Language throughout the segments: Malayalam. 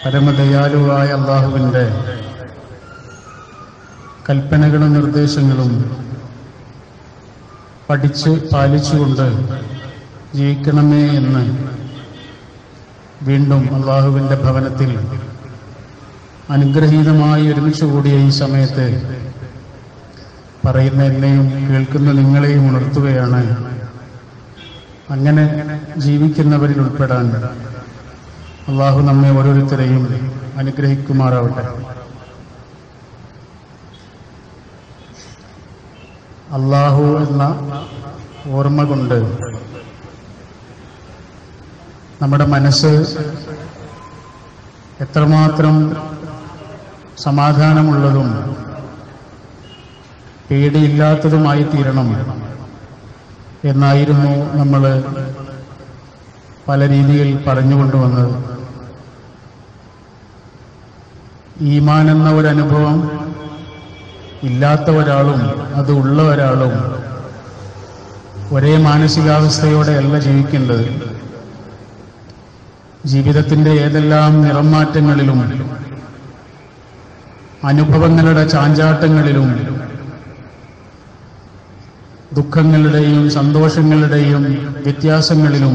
പരമദയാലുവായ അള്ളാഹുവിൻ്റെ കൽപ്പനകളും നിർദ്ദേശങ്ങളും പഠിച്ച് പാലിച്ചുകൊണ്ട് ജീവിക്കണമേ എന്ന് വീണ്ടും അള്ളാഹുവിൻ്റെ ഭവനത്തിൽ അനുഗ്രഹീതമായി ഒരുമിച്ച് കൂടിയ ഈ സമയത്ത് പറയുന്ന എന്നെയും കേൾക്കുന്ന നിങ്ങളെയും ഉണർത്തുകയാണ് അങ്ങനെ ജീവിക്കുന്നവരിൽ ഉൾപ്പെടാൻ അള്ളാഹു നമ്മെ ഓരോരുത്തരെയും അനുഗ്രഹിക്കുമാറാവട്ടെ അള്ളാഹു എന്ന ഓർമ്മ കൊണ്ട് നമ്മുടെ മനസ്സ് എത്രമാത്രം സമാധാനമുള്ളതും പേടിയില്ലാത്തതുമായി തീരണം എന്നായിരുന്നു നമ്മൾ പല രീതിയിൽ പറഞ്ഞുകൊണ്ടുവന്നത് ഈമാൻ എന്ന ഒരു അനുഭവം ഇല്ലാത്ത ഒരാളും അത് ഉള്ള ഒരാളും ഒരേ മാനസികാവസ്ഥയോടെയല്ല ജീവിക്കേണ്ടത് ജീവിതത്തിന്റെ ഏതെല്ലാം നിറം മാറ്റങ്ങളിലും അനുഭവങ്ങളുടെ ചാഞ്ചാട്ടങ്ങളിലും ദുഃഖങ്ങളുടെയും സന്തോഷങ്ങളുടെയും വ്യത്യാസങ്ങളിലും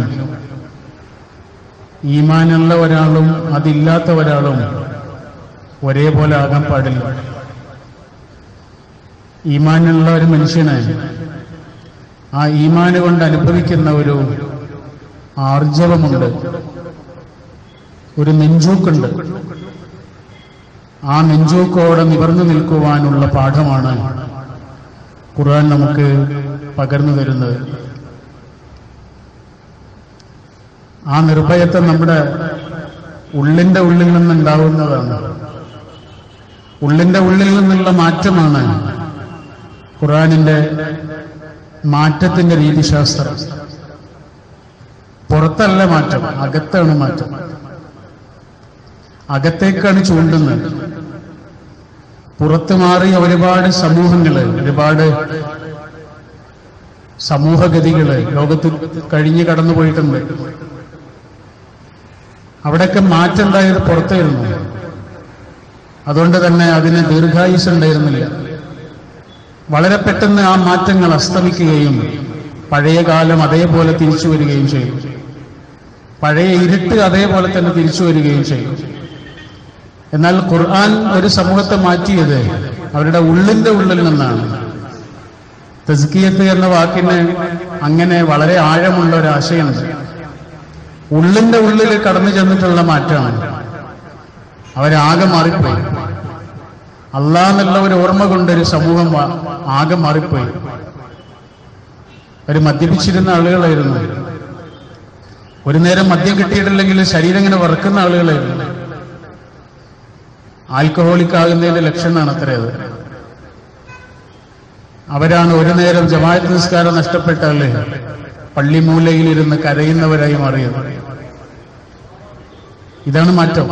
ഈമാനുള്ള ഒരാളും അതില്ലാത്ത ഒരാളും ഒരേപോലെ ആകാൻ പാടില്ല ഈമാനുള്ള ഒരു മനുഷ്യന് ആ ഈമാന് കൊണ്ട് അനുഭവിക്കുന്ന ഒരു ആർജവമുണ്ട് ഒരു നെഞ്ചൂക്കുണ്ട് ആ നെഞ്ചൂക്കോടെ നിവർന്നു നിൽക്കുവാനുള്ള പാഠമാണ് ഖുർആൻ നമുക്ക് പകർന്നു തരുന്നത് ആ നിർഭയത്വം നമ്മുടെ ഉള്ളിന്റെ ഉള്ളിൽ നിന്നുണ്ടാവുന്നതാണ് ഉള്ളിന്റെ ഉള്ളിൽ നിന്നുള്ള മാറ്റമാണ് ഖുറാനിന്റെ മാറ്റത്തിന്റെ രീതിശാസ്ത്രം പുറത്തല്ല മാറ്റം അകത്താണ് മാറ്റം അകത്തേക്കാണ് ചൂണ്ടുന്നത് പുറത്തു മാറിയ ഒരുപാട് സമൂഹങ്ങള് ഒരുപാട് സമൂഹഗതികള് ലോകത്ത് കഴിഞ്ഞു കടന്നുപോയിട്ടുണ്ട് അവിടെയൊക്കെ മാറ്റം ഉണ്ടായത് പുറത്തായിരുന്നു അതുകൊണ്ട് തന്നെ അതിന് ദീർഘായുസ് ഉണ്ടായിരുന്നില്ല വളരെ പെട്ടെന്ന് ആ മാറ്റങ്ങൾ അസ്തമിക്കുകയും പഴയ കാലം അതേപോലെ തിരിച്ചു വരികയും ചെയ്യും പഴയ ഇരുട്ട് അതേപോലെ തന്നെ തിരിച്ചു വരികയും ചെയ്യും എന്നാൽ ഖുർആൻ ഒരു സമൂഹത്തെ മാറ്റിയത് അവരുടെ ഉള്ളിന്റെ ഉള്ളിൽ നിന്നാണ് തസ്കിയത്ത് എന്ന വാക്കിന് അങ്ങനെ വളരെ ആഴമുള്ള ഒരു ആശയമുണ്ട് ഉള്ളിന്റെ ഉള്ളിൽ കടന്നു ചെന്നിട്ടുള്ള മാറ്റമാണ് അവരാകെ മാറിപ്പോയി അള്ളാന്നുള്ള ഒരു ഓർമ്മ കൊണ്ടൊരു സമൂഹം വ- ആകെ മാറിപ്പോയി ഒരു മദ്യപിച്ചിരുന്ന ആളുകളായിരുന്നു ഒരു നേരം മദ്യം കിട്ടിയിട്ടില്ലെങ്കിൽ ശരീരം ഇങ്ങനെ വറക്കുന്ന ആളുകളായിരുന്നു ആൽക്കഹോളിക് ആകുന്നതിന്റെ ലക്ഷണമാണ് അത്രയത് അവരാണ് ഒരു നേരം ജമാഅത്ത് നിസ്കാരം നഷ്ടപ്പെട്ടാല് പള്ളിമൂലയിലിരുന്ന് കരയുന്നവരായി മാറിയത് ഇതാണ് മാറ്റം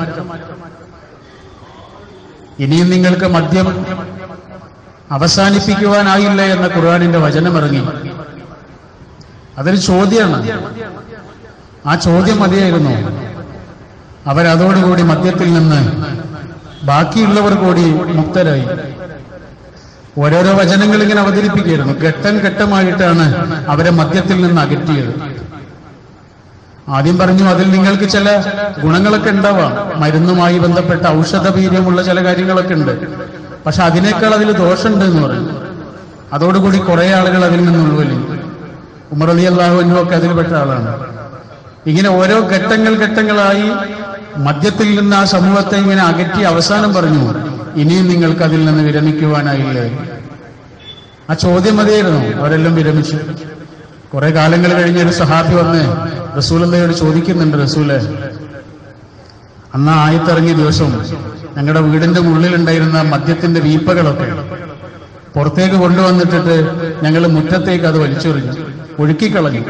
ഇനിയും നിങ്ങൾക്ക് മദ്യം അവസാനിപ്പിക്കുവാനായില്ല എന്ന ഖുർആാനിന്റെ വചനം ഇറങ്ങി അതൊരു ചോദ്യമാണ് ആ ചോദ്യം മതിയായിരുന്നു അവരതോടുകൂടി മദ്യത്തിൽ നിന്ന് ബാക്കിയുള്ളവർ കൂടി മുക്തരായി ഓരോരോ വചനങ്ങൾ ഇങ്ങനെ അവതരിപ്പിക്കുകയായിരുന്നു ഘട്ടം ഘട്ടമായിട്ടാണ് അവരെ മദ്യത്തിൽ നിന്ന് അകറ്റിയത് ആദ്യം പറഞ്ഞു അതിൽ നിങ്ങൾക്ക് ചില ഗുണങ്ങളൊക്കെ ഉണ്ടാവാം മരുന്നുമായി ബന്ധപ്പെട്ട ഔഷധവീര്യമുള്ള ചില കാര്യങ്ങളൊക്കെ ഉണ്ട് പക്ഷെ അതിനേക്കാൾ അതിൽ ദോഷമുണ്ട് എന്ന് പറഞ്ഞു അതോടുകൂടി കുറെ ആളുകൾ അതിൽ നിന്ന് ഉൾവലിഞ്ഞു ഉമർ അലി അള്ളാഹുവിനും ഒക്കെ അതിൽപ്പെട്ട ആളാണ് ഇങ്ങനെ ഓരോ ഘട്ടങ്ങൾ ഘട്ടങ്ങളായി മദ്യത്തിൽ നിന്ന് ആ സമൂഹത്തെ ഇങ്ങനെ അകറ്റി അവസാനം പറഞ്ഞു ഇനിയും നിങ്ങൾക്ക് അതിൽ നിന്ന് വിരമിക്കുവാനായില്ലേ ആ ചോദ്യം മതിയായിരുന്നു അവരെല്ലാം വിരമിച്ചു കുറെ കാലങ്ങൾ കഴിഞ്ഞ് ഒരു സഹാബി വന്ന് റസൂലന്തയോട് ചോദിക്കുന്നുണ്ട് റസൂലെ അന്ന് ആയത്തിറങ്ങിയ ദിവസം ഞങ്ങളുടെ വീടിന്റെ ഉള്ളിലുണ്ടായിരുന്ന മദ്യത്തിന്റെ വീപ്പകളൊക്കെ പുറത്തേക്ക് കൊണ്ടുവന്നിട്ടിട്ട് ഞങ്ങൾ മുറ്റത്തേക്ക് അത് വലിച്ചെറിഞ്ഞു ഒഴുക്കിക്കളഞ്ഞു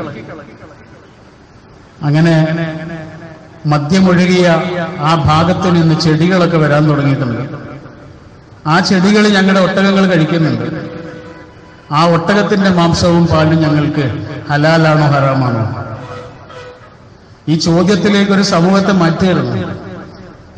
അങ്ങനെ മദ്യമൊഴുകിയ ആ ഭാഗത്ത് നിന്ന് ചെടികളൊക്കെ വരാൻ തുടങ്ങിയിട്ടുണ്ട് ആ ചെടികൾ ഞങ്ങളുടെ ഒട്ടകങ്ങൾ കഴിക്കുന്നുണ്ട് ആ ഒട്ടകത്തിന്റെ മാംസവും പാലും ഞങ്ങൾക്ക് ഹലാലാണോ ഹറാമാണോ ഈ ചോദ്യത്തിലേക്ക് ഒരു സമൂഹത്തെ മാറ്റിയിരുന്നു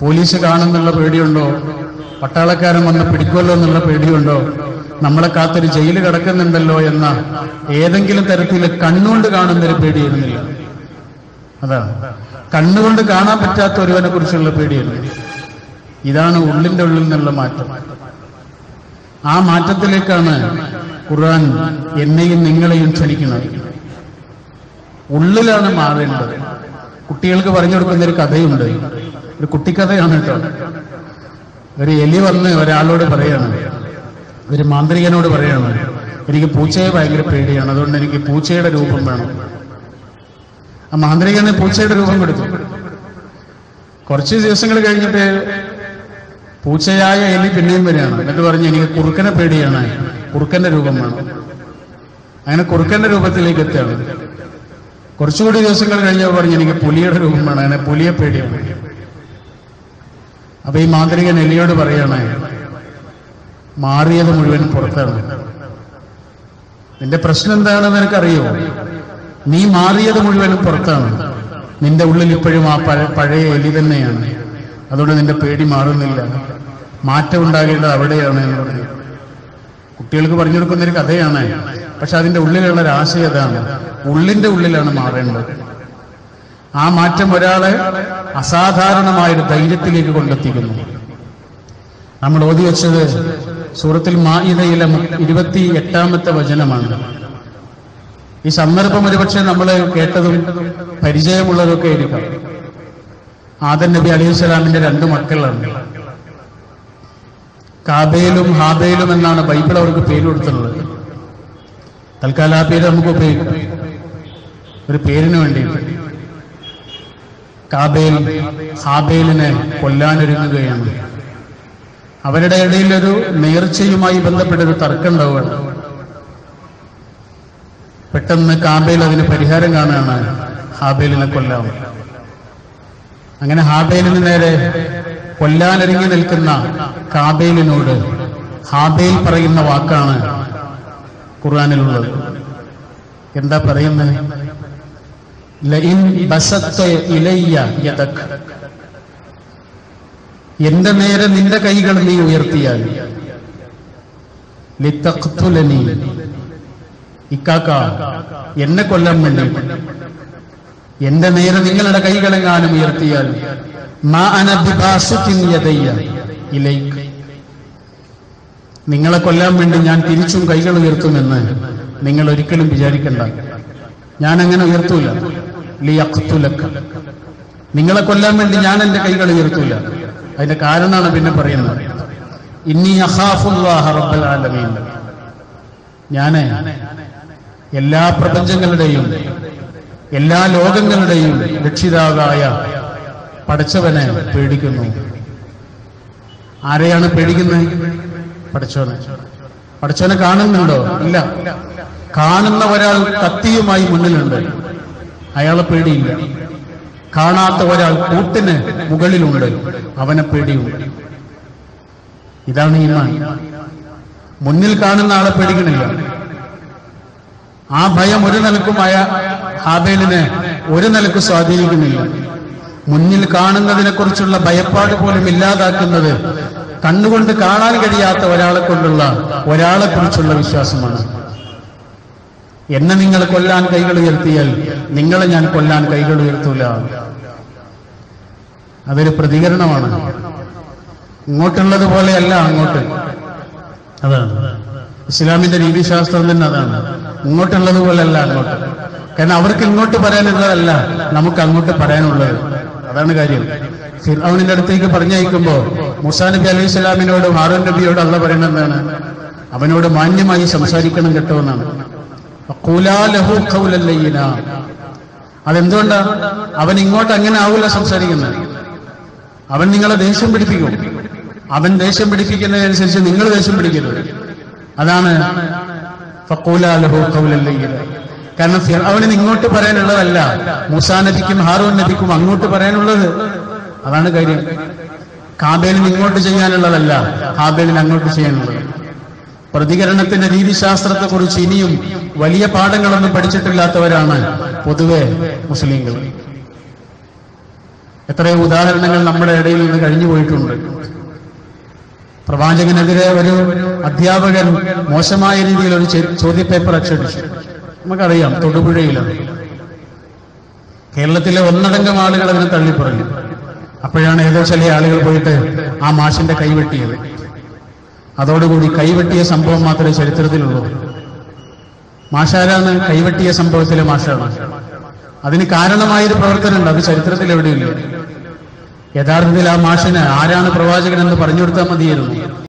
പോലീസ് കാണുന്നുള്ള പേടിയുണ്ടോ പട്ടാളക്കാരൻ വന്ന് പിടിക്കുമല്ലോ എന്നുള്ള പേടിയുണ്ടോ നമ്മളെ കാത്തൊരു ജയില് കിടക്കുന്നുണ്ടല്ലോ എന്ന ഏതെങ്കിലും തരത്തിൽ കണ്ണുകൊണ്ട് കാണുന്നൊരു പേടിയായിരുന്നില്ല അതാണ് കണ്ണുകൊണ്ട് കാണാൻ പറ്റാത്ത ഒരുവനെ കുറിച്ചുള്ള പേടിയായിരുന്നു ഇതാണ് ഉള്ളിന്റെ ഉള്ളിൽ നിന്നുള്ള മാറ്റം ആ മാറ്റത്തിലേക്കാണ് ഖുർആൻ എന്നെയും നിങ്ങളെയും ക്ഷണിക്കുന്നത് ഉള്ളിലാണ് മാറേണ്ടത് കുട്ടികൾക്ക് പറഞ്ഞു കൊടുക്കുന്ന ഒരു കഥയുണ്ട് ഒരു കുട്ടിക്കഥയാണ് കേട്ടോ ഒരു എലി വന്ന് ഒരാളോട് പറയാണ് ഒരു മാന്ത്രികനോട് പറയാണ് എനിക്ക് പൂച്ചയെ ഭയങ്കര പേടിയാണ് അതുകൊണ്ട് എനിക്ക് പൂച്ചയുടെ രൂപം വേണം ആ മാന്ത്രികന് പൂച്ചയുടെ രൂപം കൊടുത്തു കുറച്ച് ദിവസങ്ങൾ കഴിഞ്ഞിട്ട് പൂച്ചയായ എലി പിന്നെയും വരികയാണ് എന്നിട്ട് പറഞ്ഞു എനിക്ക് കുറുക്കനെ പേടിയാണ് കുറുക്കന്റെ രൂപം വേണം അങ്ങനെ കുറുക്കന്റെ രൂപത്തിലേക്ക് എത്തുകയാണ് കുറച്ചുകൂടി ദിവസങ്ങൾ കഴിഞ്ഞപ്പോൾ പറഞ്ഞു എനിക്ക് പുലിയുടെ രൂപം വേണം അങ്ങനെ പുലിയെ പേടിയാണ് അപ്പൊ ഈ മാന്ത്രികൻ എലിയോട് പറയാണ് മാറിയത് മുഴുവൻ പുറത്താണ് നിന്റെ പ്രശ്നം എന്താണെന്ന് നിനക്കറിയോ നീ മാറിയത് മുഴുവനും പുറത്താണ് നിന്റെ ഉള്ളിൽ ഇപ്പോഴും ആ പഴ പഴയ എലി തന്നെയാണ് അതുകൊണ്ട് നിന്റെ പേടി മാറുന്നില്ല മാറ്റം ഉണ്ടാകേണ്ടത് അവിടെയാണ് എന്ന് പറഞ്ഞു കുട്ടികൾക്ക് പറഞ്ഞു കൊടുക്കുന്ന ഒരു കഥയാണ് പക്ഷെ അതിന്റെ ഉള്ളിലുള്ള ഒരു ആശയം അതാണ് ഉള്ളിന്റെ ഉള്ളിലാണ് മാറേണ്ടത് ആ മാറ്റം ഒരാളെ അസാധാരണമായൊരു ധൈര്യത്തിലേക്ക് കൊണ്ടെത്തിക്കുന്നു നമ്മൾ ഓതി വെച്ചത് സൂറത്തിൽ മായിതയിലെ ഇരുപത്തി എട്ടാമത്തെ വചനമാണ് ഈ സന്ദർഭം ഒരുപക്ഷെ നമ്മൾ കേട്ടതും പരിചയമുള്ളതൊക്കെ ആയിരിക്കാം ആദൻ നബി അലൈഹി സ്വലാമിന്റെ രണ്ട് മക്കളാണ് കാബേലും ഹാബേലും എന്നാണ് ബൈബിൾ അവർക്ക് പേര് കൊടുത്തിട്ടുള്ളത് തൽക്കാലം ആ പേര് നമുക്ക് ഉപയോഗിക്കാം ഒരു പേരിന് വേണ്ടിയിട്ട് കാബേൽ ഹാബേലിനെ കൊല്ലാനൊരുങ്ങുകയാണ് അവരുടെ ഇടയിൽ ഒരു നേർച്ചയുമായി ബന്ധപ്പെട്ട ഒരു തർക്കം ഉണ്ടാവുകയാണ് പെട്ടെന്ന് കാബേൽ അതിന് പരിഹാരം കാണുകയാണ് ഹാബേലിനെ കൊല്ലാം അങ്ങനെ ഹാബേലിന് നേരെ കൊല്ലാനൊരുങ്ങി നിൽക്കുന്ന കാബേലിനോട് ഹാബേൽ പറയുന്ന വാക്കാണ് ഖുർആാനിലുള്ളത് എന്താ പറയുന്നത് ലഇൻ ബസത്ത ഇലയ്യ യദക് എന്റെ നേരെ നിന്റെ കൈകൾ നീ ഉയർത്തിയാൽ ലിത്തഖ്തുലനി ഇക്കാക്ക എന്നെ കൊല്ലാൻ വേണ്ടി എന്റെ നേരെ നിങ്ങളുടെ കൈകളെങ്ങാനും ഉയർത്തിയാൽ മാ അന ബിബാസിത്തിൻ യദയ്യ ഇലൈക്ക് നിങ്ങളെ കൊല്ലാൻ വേണ്ടി ഞാൻ തിരിച്ചും കൈകൾ ഉയർത്തുമെന്ന് നിങ്ങൾ ഒരിക്കലും വിചാരിക്കണ്ട ഞാൻ അങ്ങനെ ഉയർത്തൂല ലിയഖ്തുലക നിങ്ങളെ കൊല്ലാൻ വേണ്ടി ഞാൻ എന്റെ കൈകൾ ഉയർത്തൂല അതിന്റെ കാരണമാണ് പിന്നെ പറയുന്നത് ഇന്നി അഖാഫുല്ലാഹ റബ്ബൽ ആലമീൻ ഞാന് എല്ലാ പ്രപഞ്ചങ്ങളുടെയും എല്ലാ ലോകങ്ങളുടെയും രക്ഷിതാവായ പടച്ചവനെ പേടിക്കുന്നു ആരെയാണ് പേടിക്കുന്നത് പടച്ചവനെ പടച്ചവനെ കാണുന്നുണ്ടോ ഇല്ല കാണുന്ന ഒരാൾ കത്തിയുമായി മുന്നിലുണ്ട് അയാളെ പേടിയില്ല കാണാത്ത ഒരാൾ കൂട്ടിന് മുകളിലുണ്ട് അവനെ പേടിയുണ്ട് ഇതാണ് ഈമാൻ മുന്നിൽ കാണുന്ന ആളെ പേടിക്കണില്ല ആ ഭയം ഒരു നിലക്കും അയ ഹാബേലിനെ ഒരു നിലക്ക് സ്വാധീനിക്കുന്നില്ല മുന്നിൽ കാണുന്നതിനെ കുറിച്ചുള്ള ഭയപ്പാട് പോലും ഇല്ലാതാക്കുന്നത് കണ്ണുകൊണ്ട് കാണാൻ കഴിയാത്ത ഒരാളെ കൊണ്ടുള്ള ഒരാളെ കുറിച്ചുള്ള വിശ്വാസമാണ് എന്നെ നിങ്ങൾ കൊല്ലാൻ കൈകൾ ഉയർത്തിയാൽ നിങ്ങളെ ഞാൻ കൊല്ലാൻ കൈകൾ ഉയർത്തൂല അതൊരു പ്രതികരണമാണ് ഇങ്ങോട്ടുള്ളത് പോലെയല്ല അങ്ങോട്ട് അതാണ് ഇസ്ലാമിന്റെ രീതിശാസ്ത്രം തന്നെ അതാണ് ഇങ്ങോട്ടുള്ളത് പോലെയല്ല അങ്ങോട്ട് കാരണം അവർക്ക് ഇങ്ങോട്ട് പറയാനുള്ളതല്ല നമുക്ക് അങ്ങോട്ട് പറയാനുള്ളത് അതാണ് കാര്യം ഫിർഔനിന്റെ അടുത്തേക്ക് പറഞ്ഞയക്കുമ്പോ മുസാ നബി അലൈഹി സ്വലാമിനോടും ഹാറൂൻ നബിയോട് അല്ല പറയുന്നത് എന്താണ് അവനോട് മാന്യമായി സംസാരിക്കണം കേട്ടോ എന്നാണ് ഖൂലാ ലഹു ഖൗലൻ ലയ്യിന. അതെന്തുകൊണ്ടാ അവൻ ഇങ്ങോട്ട് അങ്ങനെ ആവൂല സംസാരിക്കുന്നത് അവൻ നിങ്ങളെ ദേഷ്യം പിടിപ്പിക്കും അവൻ ദേഷ്യം പിടിപ്പിക്കുന്നതിനനുസരിച്ച് നിങ്ങൾ ദേഷ്യം പിടിക്കരുത് അതാണ് ഫഖൂലാ ലഹു ഖൗലൻ ലയ്യിന. കാരണം അവന് ഇങ്ങോട്ട് പറയാനുള്ളതല്ല മൂസാ നബിക്കും ഹാറൂൻ നബിക്കും അങ്ങോട്ട് പറയാനുള്ളത് അതാണ് കാര്യം കാബേലിന് ഇങ്ങോട്ട് ചെയ്യാനുള്ളതല്ല ഹാബേലിന് അങ്ങോട്ട് ചെയ്യാനുള്ളത് പ്രതികരണത്തിന്റെ രീതിശാസ്ത്രത്തെ കുറിച്ച് ഇനിയും വലിയ പാഠങ്ങളൊന്നും പഠിച്ചിട്ടില്ലാത്തവരാണ് പൊതുവെ മുസ്ലിങ്ങൾ എത്രയോ ഉദാഹരണങ്ങൾ നമ്മുടെ ഇടയിൽ നിന്ന് കഴിഞ്ഞു പോയിട്ടുണ്ട് പ്രവാചകനെതിരെ ഒരു അധ്യാപകൻ മോശമായ രീതിയിൽ ഒരു ചെ- ചോദ്യപേപ്പർ അച്ചടിച്ചു നമുക്കറിയാം തൊടുപുഴയിലാണ് കേരളത്തിലെ ഒന്നടങ്കം ആളുകൾ അതിനെ തള്ളിപ്പറഞ്ഞു അപ്പോഴാണ് ഏതോ ചില ആളുകൾ പോയിട്ട് ആ മാഷിന്റെ കൈവെട്ടിയത് അതോടുകൂടി കൈവെട്ടിയ സംഭവം മാത്രമേ ചരിത്രത്തിലുള്ളൂ മാഷാരാണ് കൈവെട്ടിയ സംഭവത്തിലെ മാഷാണ് അതിന് കാരണമായൊരു പ്രവർത്തനമുണ്ട് അത് ചരിത്രത്തിൽ എവിടെയില്ല യഥാർത്ഥത്തിൽ ആ മാഷിന് ആരാണ് പ്രവാചകൻ എന്ന് പറഞ്ഞു കൊടുത്താൽ മതിയായിരുന്നു